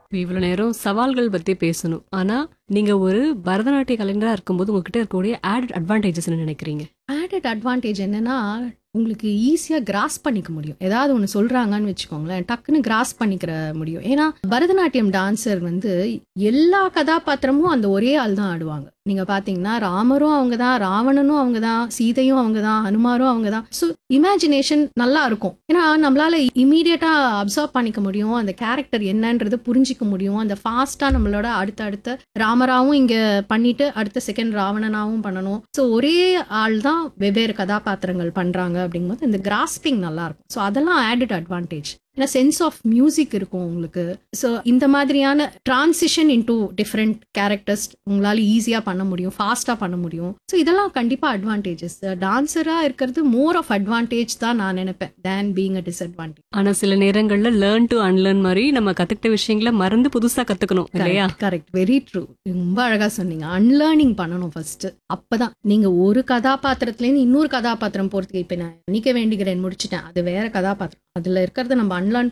இவ்வளவு நேரம் சவால்கள் பத்தி பேசணும் ஆனா நீங்க ஒரு பரதநாட்டிய கலைஞரா இருக்கும்போது உங்ககிட்ட இருக்கக்கூடிய ஆடட் அட்வான்டேஜஸ் நினைக்கிறீங்க ஆடட் அட்வான்டேஜ் என்னன்னா உங்களுக்கு ஈஸியாக கிராஸ் பண்ணிக்க முடியும் ஏதாவது ஒன்று சொல்கிறாங்கன்னு வச்சுக்கோங்களேன் டக்குன்னு கிராஸ் பண்ணிக்கிற முடியும் ஏன்னா பரதநாட்டியம் டான்சர் வந்து எல்லா கதாபாத்திரமும் அந்த ஒரே ஆள் தான் ஆடுவாங்க நீங்கள் பார்த்தீங்கன்னா ராமரும் அவங்க தான் ராவணனும் அவங்க தான் சீதையும் அவங்க தான் ஹனுமாரும் அவங்க தான் ஸோ இமேஜினேஷன் நல்லா இருக்கும் ஏன்னா நம்மளால இமீடியட்டாக அப்சர்வ் பண்ணிக்க முடியும் அந்த கேரக்டர் என்னன்றது புரிஞ்சிக்க முடியும் அந்த ஃபாஸ்ட்டாக நம்மளோட அடுத்த அடுத்த ராமராவும் இங்கே பண்ணிட்டு அடுத்த செகண்ட் ராவணனாவும் பண்ணணும் ஸோ ஒரே ஆள் தான் வெவ்வேறு கதாபாத்திரங்கள் பண்றாங்க அப்படிங்கும்போது இந்த கிராஸ்பிங் நல்லா இருக்கும் ஸோ அதெல்லாம் ஆடட் அட்வான்டேஜ் ஏன்னா சென்ஸ் ஆஃப் மியூசிக் இருக்கும் உங்களுக்கு ஸோ இந்த மாதிரியான டிரான்சிஷன் இன்டூ டிஃப்ரெண்ட் கேரக்டர்ஸ் உங்களால ஈஸியாக பண்ண முடியும் ஃபாஸ்ட்டாக பண்ண முடியும் ஸோ இதெல்லாம் கண்டிப்பாக அட்வான்டேஜஸ் டான்ஸராக இருக்கிறது மோர் ஆஃப் அட்வான்டேஜ் தான் நான் நினைப்பேன் தேன் பீங் அ டிஸ்அட்வான்டேஜ் ஆனா சில நேரங்கள்ல லேர்ன் டு அன்லேர்ன் மாதிரி நம்ம கத்துக்கிட்ட விஷயங்களை மறந்து புதுசா கத்துக்கணும் இல்லையா கரெக்ட் வெரி ட்ரூ ரொம்ப அழகா சொன்னீங்க அன்லேர்னிங் பண்ணணும் ஃபர்ஸ்ட் அப்பதான் நீங்க ஒரு கதாபாத்திரத்துல இருந்து இன்னொரு கதாபாத்திரம் போறதுக்கு இப்ப நான் நிக்க வேண்டிகிறேன் முடிச்சிட்டேன் அது வேற கதாபாத்திரம் அதுல இருக்கிறத நம்ம அன்லேர்ன்